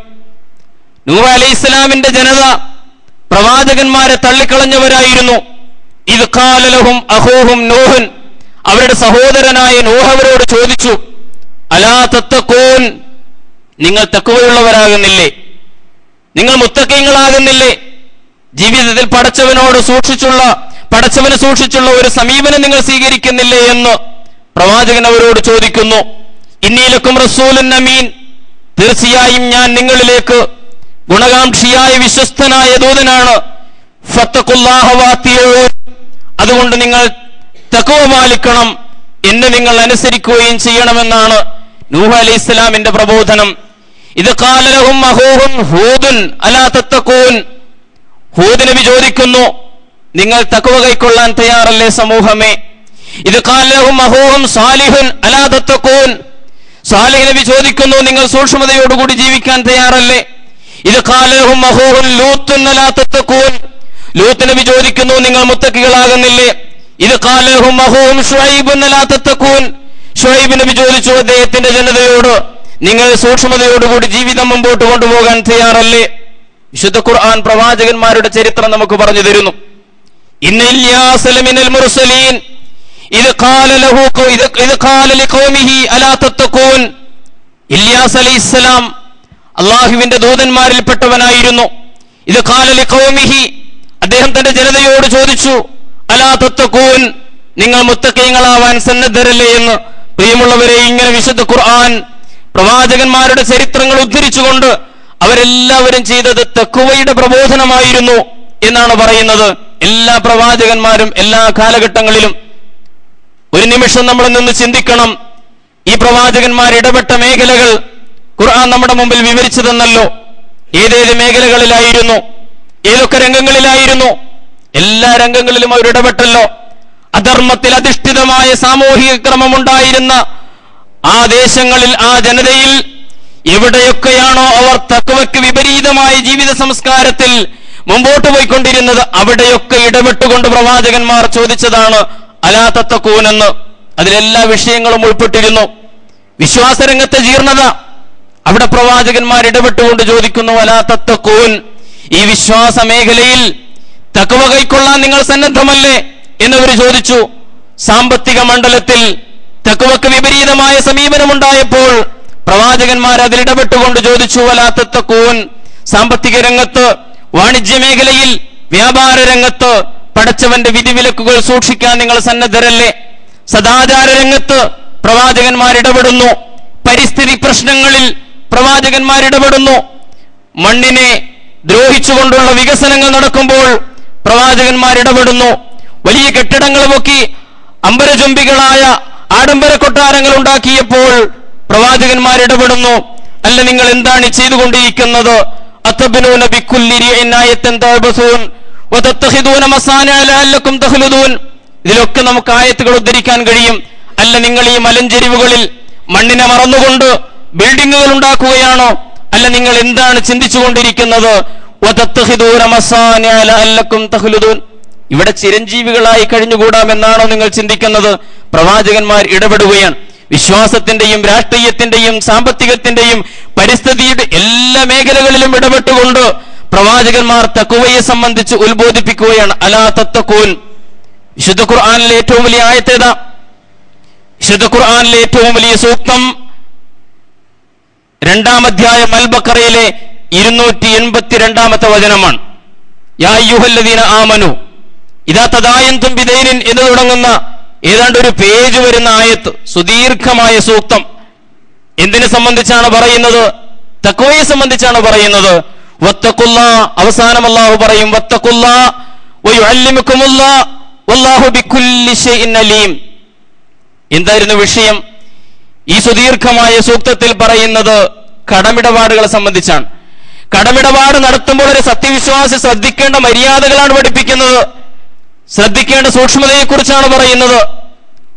നൂഹ് അലൈഹി ഇസ്ലാമിന്റെ ജനത പ്രവാചകന്മാരെ തള്ളിക്കളഞ്ഞവരായിരുന്നു ഇത് കാലലഹും അഹൂഹും നൂഹുൻ അവരുടെ സഹോദരനായ നൂഹ് അവരോട് ചോദിച്ചു അലാ തത്തക്കോൻ നിങ്ങൾ തക്കുവയുള്ളവരാകുന്നില്ലേ നിങ്ങൾ മുത്തക്കീങ്ങളാകുന്നില്ലേ ജീവിതത്തിൽ പടച്ചവനോട് സൂക്ഷിച്ചുള്ള പടച്ചവനെ സൂക്ഷിച്ചുള്ള ഒരു സമീപനം നിങ്ങൾ സ്വീകരിക്കുന്നില്ലേ എന്ന് പ്രവാചകൻ അവരോട് ചോദിക്കുന്നു ഇന്നീലക്കും റസൂലുൻ അമീൻ തീർച്ചയായും ഞാൻ നിങ്ങളിലേക്ക് ഗുണകാംക്ഷിയായ വിശ്വസ്തനായ ദൂതനാണ് ഫത്തഖുല്ലാഹ വാത്തിയൂൻ. അതുകൊണ്ട് നിങ്ങൾ തക്കുവ പാലിക്കണം എന്നെ നിങ്ങൾ അനുസരിക്കുകയും ചെയ്യണമെന്നാണ് നൂഹ് അലൈഹി ഇസ്ലാമിന്റെ പ്രബോധനം ഇത് കാലലഹും അഹൂഹും ഹൂദുൻ അലാ തത്തക്കൂൻ ഹൂദ് നബി ചോദിക്കുന്നു നിങ്ങൾ തക്കുവ കൈക്കൊള്ളാൻ തയ്യാറല്ലേ സമൂഹമേ ഇത് കാലലഹും അഹൂഹും സാലിഹുൻ അലാ തത്തക്കൂൻ സാലിഹ് നബി ചോദിക്കുന്നു നിങ്ങൾ സൂക്ഷ്മതയോടുകൂടി ജീവിക്കാൻ തയ്യാറല്ലേ ഇത് കാലലഹും അഹൂഹും ലൂത്തുൻ അലാ തത്തക്കൂൻ ലൂത്ത് നബി ചോദിക്കുന്നു നിങ്ങൾ മുത്തക്കികളാകുന്നില്ലേ ഇത് കാലഹും അഹൂഹും ഷുഐബുൻ അലാ തത്തക്കൂൻ ഷുഐബ് നബി ചോദിച്ചു അദ്ദേഹത്തിന്റെ ജനതയോട് നിങ്ങൾ സൂക്ഷ്മതയോടുകൂടി ജീവിതം മുമ്പോട്ട് കൊണ്ടുപോകാൻ തയ്യാറല്ലേ വിശുദ്ധ ഖുർആൻ പ്രവാചകന്മാരുടെ ചരിത്രം നമുക്ക് പറഞ്ഞു തരുന്നു ഇന്ന ഇല്യാസ ലമിനൽ മുർസലീൻ ഇത് ഖാല ലഹു ഖൗ- ഇത് ഇത് ഖാല ലിഖൗമിഹി അലാ തത്തഖൂൻ ഇല്യാസ് അലൈഹിസ്സലാം അള്ളാഹുവിന്റെ ദൂതന്മാരിൽപ്പെട്ടവനായിരുന്നു ഇത് ഖാല ലിഖൗമിഹി അദ്ദേഹം തന്റെ ജനതയോട് ചോദിച്ചു അലാ തത്തഖൂൻ നിങ്ങൾ മുത്തക്കീങ്ങളാവാൻ സന്നദ്ധരല്ലേ എന്ന് പ്രിയമുള്ളവരെ ഇങ്ങനെ വിശുദ്ധ ഖുർആൻ പ്രവാചകന്മാരുടെ ചരിത്രങ്ങൾ ഉദ്ധരിച്ചുകൊണ്ട് അവരെല്ലാവരും ചെയ്തത് തെക്കുവയുടെ പ്രബോധനമായിരുന്നു എന്നാണ് പറയുന്നത് എല്ലാ പ്രവാചകന്മാരും എല്ലാ കാലഘട്ടങ്ങളിലും ഒരു നിമിഷം നമ്മൾ നിന്ന് ചിന്തിക്കണം ഈ പ്രവാചകന്മാർ ഇടപെട്ട മേഖലകൾ ഖുർആൻ നമ്മുടെ മുമ്പിൽ വിവരിച്ചു തന്നല്ലോ ഏതേത് മേഖലകളിലായിരുന്നു ഏതൊക്കെ രംഗങ്ങളിലായിരുന്നു എല്ലാ രംഗങ്ങളിലും അവർ ഇടപെട്ടല്ലോ അധർമ്മത്തിൽ അധിഷ്ഠിതമായ സാമൂഹിക ക്രമമുണ്ടായിരുന്ന ആ ദേശങ്ങളിൽ ആ ജനതയിൽ എവിടെയൊക്കെയാണോ അവർ തക്കവയ്ക്ക് വിപരീതമായ ജീവിത സംസ്കാരത്തിൽ മുമ്പോട്ട് പോയിക്കൊണ്ടിരുന്നത് അവിടെയൊക്കെ ഇടപെട്ടുകൊണ്ട് പ്രവാചകന്മാർ ചോദിച്ചതാണ് അലാ തത്തക്കൂനെന്ന് അതിലെല്ലാ വിഷയങ്ങളും ഉൾപ്പെട്ടിരുന്നു വിശ്വാസരംഗത്തെ ജീർണത അവിടെ പ്രവാചകന്മാർ ഇടപെട്ടുകൊണ്ട് ചോദിക്കുന്നു അലാ തത്തക്കൂൻ ഈ വിശ്വാസ മേഖലയിൽ തക്കവ കൈക്കൊള്ളാൻ നിങ്ങൾ സന്നദ്ധമല്ലേ എന്നവർ ചോദിച്ചു സാമ്പത്തിക മണ്ഡലത്തിൽ തക്കവക്ക് വിപരീതമായ സമീപനമുണ്ടായപ്പോൾ പ്രവാചകന്മാർ അതിലിടപെട്ടുകൊണ്ട് ചോദിച്ചു വലാത്തത്തക്കൂൻ സാമ്പത്തിക രംഗത്ത് വാണിജ്യ മേഖലയിൽ വ്യാപാര രംഗത്ത് പടച്ചവന്റെ വിധിവിലക്കുകൾ സൂക്ഷിക്കാൻ നിങ്ങൾ സന്നദ്ധരല്ലേ സദാചാര രംഗത്ത് പ്രവാചകന്മാർ ഇടപെടുന്നു പരിസ്ഥിതി പ്രശ്നങ്ങളിൽ പ്രവാചകന്മാർ ഇടപെടുന്നു മണ്ണിനെ ദ്രോഹിച്ചുകൊണ്ടുള്ള വികസനങ്ങൾ നടക്കുമ്പോൾ പ്രവാചകന്മാർ ഇടപെടുന്നു വലിയ കെട്ടിടങ്ങൾ പൊക്കി അമ്പരചുംബികളായ ആഡംബര കൊട്ടാരങ്ങൾ ഉണ്ടാക്കിയപ്പോൾ പ്രവാചകന്മാർ ഇടപെടുന്നു അല്ല നിങ്ങൾ എന്താണ് ഈ ചെയ്തുകൊണ്ടിരിക്കുന്നത് അത്തബിനൂന ബിക്കുല്ലി റിഇൻ ആയത്തൻ തഅബസൂൻ വതത്തഖിദൂന മസാനിഅ ലഅല്ലക്കും തഖ്ലുദൂൻ ഇതിലൊക്കെ നമുക്ക് ആയത്തുകൾ ഉദ്ധരിക്കാൻ കഴിയും അല്ല നിങ്ങൾ ഈ മലഞ്ചെരിവുകളിൽ മണ്ണിനെ മറന്നുകൊണ്ട് ബിൽഡിങ്ങുകൾ ഉണ്ടാക്കുകയാണോ അല്ല നിങ്ങൾ എന്താണ് ചിന്തിച്ചുകൊണ്ടിരിക്കുന്നത് വതത്തഖിദൂന മസാനിഅ ലഅല്ലക്കും തഖ്ലുദൂൻ ഇവിടെ ചിരഞ്ജീവികളായി കഴിഞ്ഞുകൂടാമെന്നാണോ നിങ്ങൾ ചിന്തിക്കുന്നത് പ്രവാചകന്മാർ ഇടപെടുകയാണ് വിശ്വാസത്തിന്റെയും രാഷ്ട്രീയത്തിന്റെയും സാമ്പത്തികത്തിന്റെയും പരിസ്ഥിതിയുടെ എല്ലാ മേഖലകളിലും ഇടപെട്ടുകൊണ്ട് പ്രവാചകന്മാർ തക്കുവയെ സംബന്ധിച്ച് ഉത്ബോധിപ്പിക്കുകയാണ് അലാ തത്തക്കൂൻ വിശുദ്ധ ഖുർആാനിലെ ഏറ്റവും വലിയ ആയത്തേതാ വിശുദ്ധ ഖുർആാനിലെ ഏറ്റവും വലിയ സൂക്തം രണ്ടാം അധ്യായം അൽബക്കറയിലെ ഇരുന്നൂറ്റി എൺപത്തിരണ്ടാമത്തെ വചനമാണ് യാ യുഹല്ലദീന ആമനു ഇതാ തദായന്തും ബിദൈനിൻ എന്ന് തുടങ്ങുന്ന ഏതാണ്ട് ഒരു പേജ് വരുന്ന ആയത്ത് സുദീർഘമായ സൂക്തം എന്തിനെ സംബന്ധിച്ചാണ് പറയുന്നത് തക്വയെ സംബന്ധിച്ചാണ് പറയുന്നത് വത്തക്കുള്ള അവസാനം അള്ളാഹു പറയും വത്തക്കുള്ള വല്ലാഹു ബിക്കുല്ലി ഷൈഇൻ അലീം എന്തായിരുന്നു വിഷയം ഈ സുദീർഘമായ സൂക്തത്തിൽ പറയുന്നത് കടമിടപാടുകളെ സംബന്ധിച്ചാണ് കടമിടപാട് നടത്തുമ്പോൾ ഒരു സത്യവിശ്വാസി ശ്രദ്ധിക്കേണ്ട മര്യാദകളാണ് പഠിപ്പിക്കുന്നത് ശ്രദ്ധിക്കേണ്ട സൂക്ഷ്മതയെക്കുറിച്ചാണ് പറയുന്നത്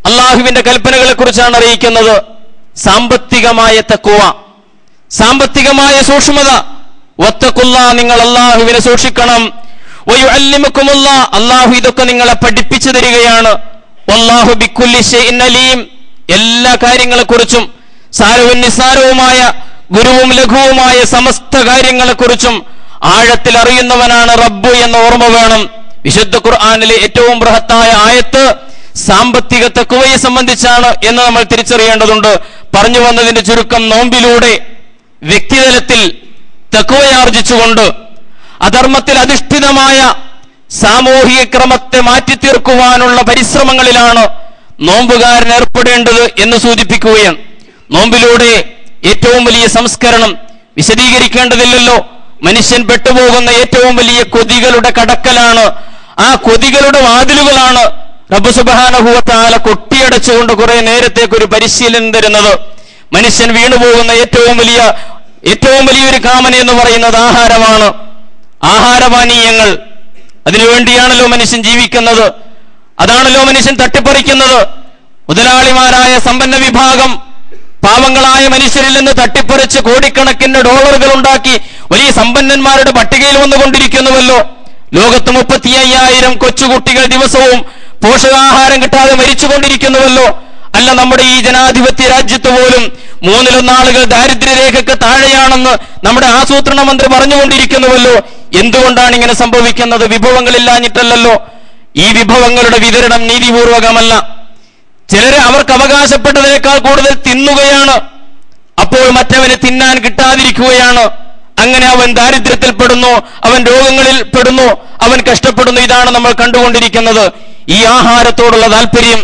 അള്ളാഹുവിന്റെ കൽപ്പനകളെ കുറിച്ചാണ് അറിയിക്കുന്നത് സാമ്പത്തികമായ തക്കുവ സാമ്പത്തികമായ സൂക്ഷ്മത വത്തക്കുള്ള നിങ്ങൾ അള്ളാഹുവിനെ സൂക്ഷിക്കണം വയുഅല്ലിമുക്കുമുള്ള അള്ളാഹു ഇതൊക്കെ നിങ്ങളെ പഠിപ്പിച്ചു തരികയാണ് വല്ലാഹു ബിക്കുല്ലി ഷൈഇൻ അലീം എല്ലാ കാര്യങ്ങളെക്കുറിച്ചും സാരവും നിസ്സാരവുമായ ഗുരുവും ലഘുവുമായ സമസ്ത കാര്യങ്ങളെക്കുറിച്ചും ആഴത്തിൽ അറിയുന്നവനാണ് റബ്ബു എന്ന ഓർമ്മ വേണം വിശുദ്ധ ഖുർആാനിലെ ഏറ്റവും ബൃഹത്തായ ആയത്ത് സാമ്പത്തിക തക്കുവയെ സംബന്ധിച്ചാണ് എന്ന് നമ്മൾ തിരിച്ചറിയേണ്ടതുണ്ട് പറഞ്ഞു വന്നതിന്റെ ചുരുക്കം നോമ്പിലൂടെ വ്യക്തിതലത്തിൽ തക്കുവയാർജിച്ചുകൊണ്ട് അധർമ്മത്തിൽ അധിഷ്ഠിതമായ സാമൂഹിക ക്രമത്തെ മാറ്റിത്തീർക്കുവാനുള്ള പരിശ്രമങ്ങളിലാണ് നോമ്പുകാരൻ ഏർപ്പെടേണ്ടത് എന്ന് സൂചിപ്പിക്കുകയാണ് നോമ്പിലൂടെ ഏറ്റവും വലിയ സംസ്കരണം വിശദീകരിക്കേണ്ടതില്ലല്ലോ മനുഷ്യൻ പെട്ടുപോകുന്ന ഏറ്റവും വലിയ കൊതികളുടെ കടക്കലാണ് ആ കൊതികളുടെ വാതിലുകളാണ് റബ്ബ് സുബാനഹുവത്താല കൊട്ടിയടച്ചുകൊണ്ട് കുറെ നേരത്തേക്ക് ഒരു പരിശീലനം തരുന്നത് മനുഷ്യൻ വീണുപോകുന്ന ഏറ്റവും വലിയ ഏറ്റവും വലിയൊരു കാമന എന്ന് പറയുന്നത് ആഹാരമാണ് ആഹാരപാനീയങ്ങൾ അതിനുവേണ്ടിയാണല്ലോ മനുഷ്യൻ ജീവിക്കുന്നത് അതാണല്ലോ മനുഷ്യൻ തട്ടിപ്പറിക്കുന്നത് മുതലാളിമാരായ സമ്പന്ന വിഭാഗം പാവങ്ങളായ മനുഷ്യരിൽ നിന്ന് തട്ടിപ്പറിച്ച് കോടിക്കണക്കിന് ഡോളറുകൾ ഉണ്ടാക്കി വലിയ സമ്പന്നന്മാരുടെ പട്ടികയിൽ വന്നുകൊണ്ടിരിക്കുന്നുവല്ലോ ലോകത്ത് മുപ്പത്തി അയ്യായിരം കൊച്ചുകുട്ടികൾ ദിവസവും പോഷകാഹാരം കിട്ടാതെ മരിച്ചുകൊണ്ടിരിക്കുന്നുവല്ലോ അല്ല നമ്മുടെ ഈ ജനാധിപത്യ രാജ്യത്ത് പോലും മൂന്നിലൊന്ന് ആളുകൾ ദാരിദ്ര്യരേഖയ്ക്ക് താഴെയാണെന്ന് നമ്മുടെ ആസൂത്രണ മന്ത്രി പറഞ്ഞുകൊണ്ടിരിക്കുന്നുവല്ലോ എന്തുകൊണ്ടാണ് ഇങ്ങനെ സംഭവിക്കുന്നത് വിഭവങ്ങളില്ലാഞ്ഞിട്ടല്ലല്ലോ ഈ വിഭവങ്ങളുടെ വിതരണം നീതിപൂർവകമല്ല ചിലര് അവർക്ക് അവകാശപ്പെട്ടതിനേക്കാൾ കൂടുതൽ തിന്നുകയാണ് അപ്പോൾ മറ്റവന് തിന്നാൻ കിട്ടാതിരിക്കുകയാണ് അങ്ങനെ അവൻ ദാരിദ്ര്യത്തിൽപ്പെടുന്നു അവൻ രോഗങ്ങളിൽ പെടുന്നു അവൻ കഷ്ടപ്പെടുന്നു ഇതാണ് നമ്മൾ കണ്ടുകൊണ്ടിരിക്കുന്നത് ഈ ആഹാരത്തോടുള്ള താല്പര്യം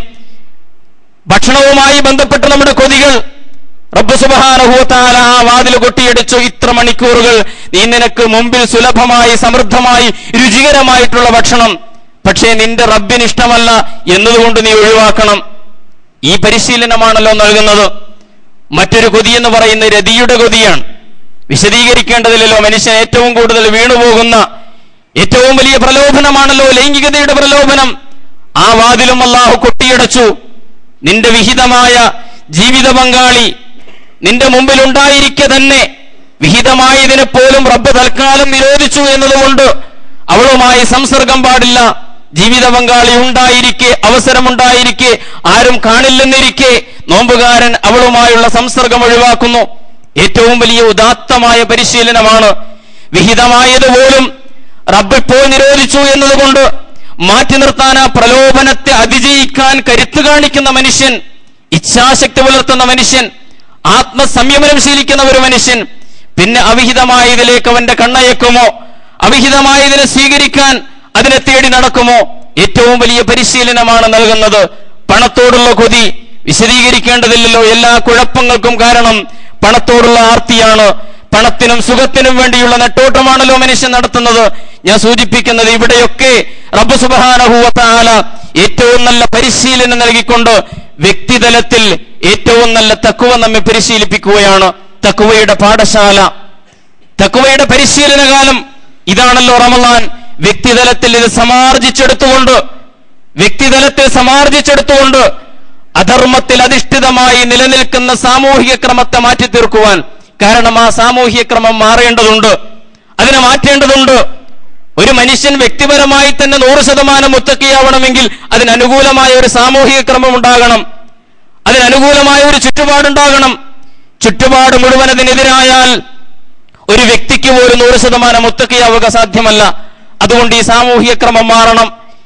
ഭക്ഷണവുമായി ബന്ധപ്പെട്ട് നമ്മുടെ കൊതികൾ റബ്ബ് സുബഹാനഹുവത്താല ആ വാതിൽ കൊട്ടിയടിച്ചു ഇത്ര മണിക്കൂറുകൾ നീ നിനക്ക് മുമ്പിൽ സുലഭമായി സമൃദ്ധമായി രുചികരമായിട്ടുള്ള ഭക്ഷണം പക്ഷേ നിന്റെ റബ്ബിന് ഇഷ്ടമല്ല എന്നതുകൊണ്ട് നീ ഒഴിവാക്കണം ഈ പരിശീലനമാണല്ലോ നൽകുന്നത് മറ്റൊരു കൊതി എന്ന് പറയുന്നത് രതിയുടെ കൊതിയാണ് വിശദീകരിക്കേണ്ടതില്ലല്ലോ മനുഷ്യൻ ഏറ്റവും കൂടുതൽ വീണുപോകുന്ന ഏറ്റവും വലിയ പ്രലോഭനമാണല്ലോ ലൈംഗികതയുടെ പ്രലോഭനം ആ വാതിലും അള്ളാഹു കൊട്ടിയടച്ചു നിന്റെ വിഹിതമായ ജീവിത പങ്കാളി നിന്റെ മുമ്പിൽ ഉണ്ടായിരിക്കെ തന്നെ വിഹിതമായതിനെ പോലും റബ്ബ് തൽക്കാലം നിരോധിച്ചു എന്നതുകൊണ്ട് അവളുമായി സംസർഗം പാടില്ല ജീവിത പങ്കാളി ഉണ്ടായിരിക്കെ അവസരമുണ്ടായിരിക്കെ ആരും കാണില്ലെന്നിരിക്കെ നോമ്പുകാരൻ അവളുമായുള്ള സംസർഗം ഒഴിവാക്കുന്നു ഏറ്റവും വലിയ ഉദാത്തമായ പരിശീലനമാണ് വിഹിതമായത് പോലും റബ്ബ് ഇപ്പോൾ നിരോധിച്ചു എന്നതുകൊണ്ട് മാറ്റി നിർത്താൻ ആ പ്രലോഭനത്തെ അതിജയിക്കാൻ കരുത്ത് കാണിക്കുന്ന മനുഷ്യൻ ഇച്ഛാശക്തി പുലർത്തുന്ന മനുഷ്യൻ ആത്മസംയമനം ശീലിക്കുന്ന ഒരു മനുഷ്യൻ പിന്നെ അവിഹിതമായതിലേക്ക് അവന്റെ കണ്ണയക്കുമോ അവിഹിതമായതിനെ സ്വീകരിക്കാൻ അതിനെ തേടി നടക്കുമോ ഏറ്റവും വലിയ പരിശീലനമാണ് നൽകുന്നത് പണത്തോടുള്ള കൊതി വിശദീകരിക്കേണ്ടതില്ലല്ലോ എല്ലാ കുഴപ്പങ്ങൾക്കും കാരണം പണത്തോടുള്ള ആർത്തിയാണ് പണത്തിനും സുഖത്തിനും വേണ്ടിയുള്ള നെട്ടോട്ടമാണല്ലോ മനുഷ്യൻ നടത്തുന്നത് ഞാൻ സൂചിപ്പിക്കുന്നത് ഇവിടെയൊക്കെ റബ്ബ് സുബാനഹുവത്താല ഏറ്റവും നല്ല പരിശീലനം നൽകിക്കൊണ്ട് വ്യക്തിതലത്തിൽ ഏറ്റവും നല്ല തക്കുവ നമ്മെ പരിശീലിപ്പിക്കുകയാണ് തക്കുവയുടെ പാഠശാല തക്കുവയുടെ പരിശീലന കാലം ഇതാണല്ലോ റമലാൻ വ്യക്തിതലത്തിൽ ഇത് സമാർജിച്ചെടുത്തുകൊണ്ട് വ്യക്തിതലത്തിൽ സമാർജിച്ചെടുത്തുകൊണ്ട് അധർമ്മത്തിൽ അധിഷ്ഠിതമായി നിലനിൽക്കുന്ന സാമൂഹിക ക്രമത്തെ മാറ്റി തീർക്കുവാൻ കാരണം ആ സാമൂഹിക ക്രമം മാറേണ്ടതുണ്ട് അതിനെ മാറ്റേണ്ടതുണ്ട് ഒരു മനുഷ്യൻ വ്യക്തിപരമായി തന്നെ നൂറ് ശതമാനം മുത്തക്കിയാവണമെങ്കിൽ അതിനനുകൂലമായ ഒരു സാമൂഹിക ക്രമം ഉണ്ടാകണം അതിനനുകൂലമായ ഒരു ചുറ്റുപാടുണ്ടാകണം ചുറ്റുപാട് മുഴുവൻ അതിനെതിരായാൽ ഒരു വ്യക്തിക്ക് പോലും നൂറ് ശതമാനം മുത്തക്കിയാവുക സാധ്യമല്ല അതുകൊണ്ട് ഈ സാമൂഹിക ക്രമം മാറണം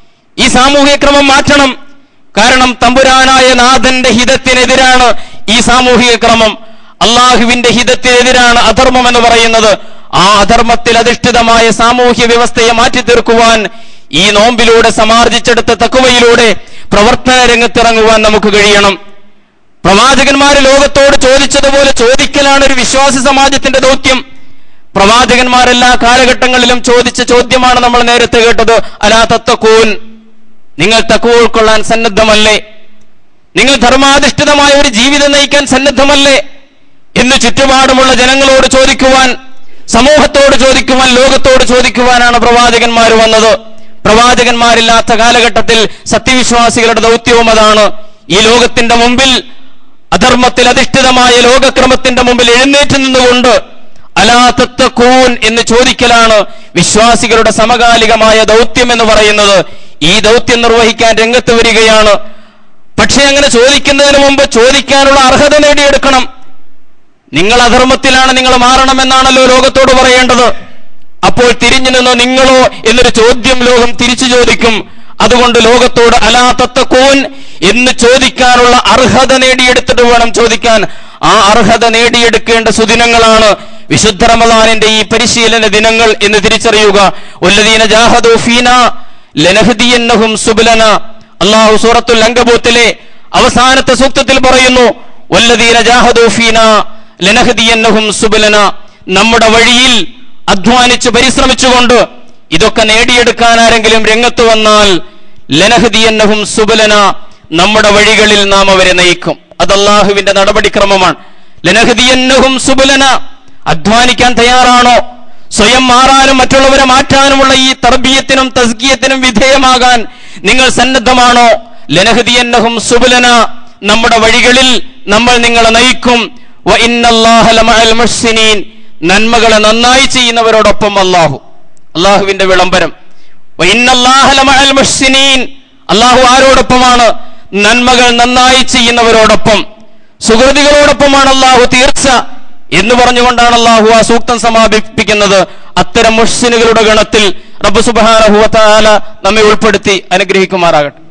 ഈ സാമൂഹിക ക്രമം മാറ്റണം കാരണം തമ്പുരാനായ നാഥന്റെ ഹിതത്തിനെതിരാണ് ഈ സാമൂഹിക ക്രമം അള്ളാഹുവിന്റെ ഹിതത്തിനെതിരാണ് അധർമ്മം എന്ന് പറയുന്നത് ആ അധർമ്മത്തിൽ അധിഷ്ഠിതമായ സാമൂഹ്യ വ്യവസ്ഥയെ മാറ്റി തീർക്കുവാൻ ഈ നോമ്പിലൂടെ സമാർജിച്ചെടുത്ത തക്കുവയിലൂടെ പ്രവർത്തന രംഗത്തിറങ്ങുവാൻ നമുക്ക് കഴിയണം പ്രവാചകന്മാര് ലോകത്തോട് ചോദിച്ചതുപോലെ ചോദിക്കലാണ് ഒരു വിശ്വാസി സമാജത്തിന്റെ ദൗത്യം പ്രവാചകന്മാരെല്ലാ കാലഘട്ടങ്ങളിലും ചോദിച്ച ചോദ്യമാണ് നമ്മൾ നേരത്തെ കേട്ടത് അലാ തത്തക്കൂൻ നിങ്ങൾ തക്കുവ ഉൾക്കൊള്ളാൻ സന്നദ്ധമല്ലേ നിങ്ങൾ ധർമാധിഷ്ഠിതമായ ഒരു ജീവിതം നയിക്കാൻ സന്നദ്ധമല്ലേ എന്ന് ചുറ്റുപാടുമുള്ള ജനങ്ങളോട് ചോദിക്കുവാൻ സമൂഹത്തോട് ചോദിക്കുവാൻ ലോകത്തോട് ചോദിക്കുവാനാണ് പ്രവാചകന്മാർ വന്നത് പ്രവാചകന്മാരില്ലാത്ത കാലഘട്ടത്തിൽ സത്യവിശ്വാസികളുടെ ദൗത്യവും അതാണ് ഈ ലോകത്തിന്റെ മുമ്പിൽ അധർമ്മത്തിൽ അധിഷ്ഠിതമായ ലോകക്രമത്തിന്റെ മുമ്പിൽ എഴുന്നേറ്റ് നിന്നുകൊണ്ട് അലാ തത്തക്കൂൻ എന്ന് ചോദിക്കലാണ് വിശ്വാസികളുടെ സമകാലികമായ ദൗത്യം എന്ന് പറയുന്നത് ഈ ദൗത്യം നിർവഹിക്കാൻ രംഗത്ത് വരികയാണ് പക്ഷെ അങ്ങനെ ചോദിക്കുന്നതിന് മുമ്പ് ചോദിക്കാനുള്ള അർഹത നേടിയെടുക്കണം നിങ്ങൾ അധർമ്മത്തിലാണ് നിങ്ങൾ മാറണമെന്നാണല്ലോ ലോകത്തോട് പറയേണ്ടത് അപ്പോൾ തിരിഞ്ഞു നിന്ന് നിങ്ങളോ എന്നൊരു ചോദ്യം ലോകം തിരിച്ചു ചോദിക്കും അതുകൊണ്ട് ലോകത്തോട് അലാ തത്തക്കൂൻ എന്ന് ചോദിക്കാനുള്ള അർഹത നേടിയെടുത്തിട്ട് വേണം ചോദിക്കാൻ ആ അർഹത നേടിയെടുക്കേണ്ട സുദിനങ്ങളാണ് വിശുദ്ധ റമദാനിന്റെ ഈ പരിശീലന ദിനങ്ങൾ എന്ന് തിരിച്ചറിയുക ഒല്ലദീന ജാഹദു ഫീന ലനഹദിയന്നഹും സുബുലന അള്ളാഹു സൂറത്തുൽ അങ്കബൂത്തിലെ അവസാനത്തെ സൂക്തത്തിൽ പറയുന്നു വല്ലദീന ജാഹദു ഫീന ലനഹദിയന്നഹും സുബുലന നമ്മുടെ വഴിയിൽ അധ്വാനിച്ച് പരിശ്രമിച്ചുകൊണ്ട് ഇതൊക്കെ നേടിയെടുക്കാൻ ആരെങ്കിലും രംഗത്ത് വന്നാൽ ലനഹദിയന്നഹും സുബലന നമ്മുടെ വഴികളിൽ നാം അവരെ നയിക്കും അത് അള്ളാഹുവിന്റെ നടപടിക്രമമാണ് ലനഹദിയന്നഹും സുബലന അധ്വാനിക്കാൻ തയ്യാറാണോ സ്വയം മാറാനും മറ്റുള്ളവരെ മാറ്റാനുമുള്ള ഈ തർബീയത്തിനും തസ്കീയത്തിനും വിധേയമാകാൻ നിങ്ങൾ സന്നദ്ധമാണോ ലനഹദിയന്നഹും സുബലന നമ്മുടെ വഴികളിൽ നമ്മൾ നിങ്ങളെ നയിക്കും വ ഇന്നല്ലാഹ ലമഅൽ മുഹ്സിനീൻ നന്മകളെ നന്നായി ചെയ്യുന്നവരോടൊപ്പം അള്ളാഹു അള്ളാഹുവിന്റെ വിളംബരം വ ഇന്നല്ലാഹ ലമഅൽ മുഹ്സിനീൻ അള്ളാഹു ആരോടൊപ്പമാണ് നന്മകൾ നന്നായി ചെയ്യുന്നവരോടൊപ്പം സുഹൃതികളോടൊപ്പമാണ് അള്ളാഹു തീർച്ച എന്ന് പറഞ്ഞുകൊണ്ടാണ് അള്ളാഹു ആ സൂക്തം സമാപിപ്പിക്കുന്നത് അത്തരം മുഹ്സിനുകളുടെ ഗണത്തിൽ റബ്ബ് സുബ്ഹാനഹു വ തആല നമ്മെ ഉൾപ്പെടുത്തി അനുഗ്രഹിക്കുമാറാകട്ടെ